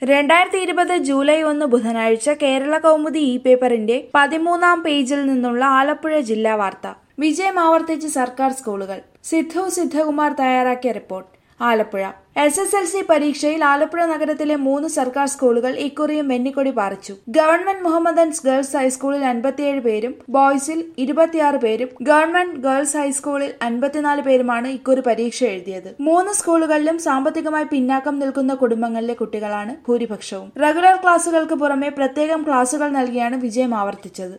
രണ്ടായിരത്തി ഇരുപത് ജൂലൈ ഒന്ന് ബുധനാഴ്ച കേരള കൗമുദി ഇ പേപ്പറിന്റെ പതിമൂന്നാം പേജിൽ നിന്നുള്ള ആലപ്പുഴ ജില്ലാ വാർത്ത വിജയം ആവർത്തിച്ച് സർക്കാർ സ്കൂളുകൾ സിദ്ധു സിദ്ധകുമാർ തയ്യാറാക്കിയ report Alappuzha S S L C പരീക്ഷയിൽ ആലപ്പുഴ നഗരത്തിലെ മൂന്ന് സർക്കാർ സ്കൂളുകൾ ഇക്കുറിയും വെന്നിക്കൊടി പാറിച്ചു ഗവൺമെന്റ് മുഹമ്മദൻസ് ഗേൾസ് ഹൈസ്കൂളിൽ അൻപത്തിയേഴ് പേരും ബോയ്സിൽ ഇരുപത്തിയാറ് പേരും ഗവൺമെന്റ് ഗേൾസ് ഹൈസ്കൂളിൽ അൻപത്തിനാല് പേരുമാണ് ഇക്കുറി പരീക്ഷ എഴുതിയത് മൂന്ന് സ്കൂളുകളിലും സാമ്പത്തികമായി പിന്നാക്കം നിൽക്കുന്ന കുടുംബങ്ങളിലെ കുട്ടികളാണ് ഭൂരിപക്ഷവും റെഗുലർ ക്ലാസുകൾക്ക് പുറമെ പ്രത്യേകം ക്ലാസുകൾ നൽകിയാണ് വിജയം ആവർത്തിച്ചത്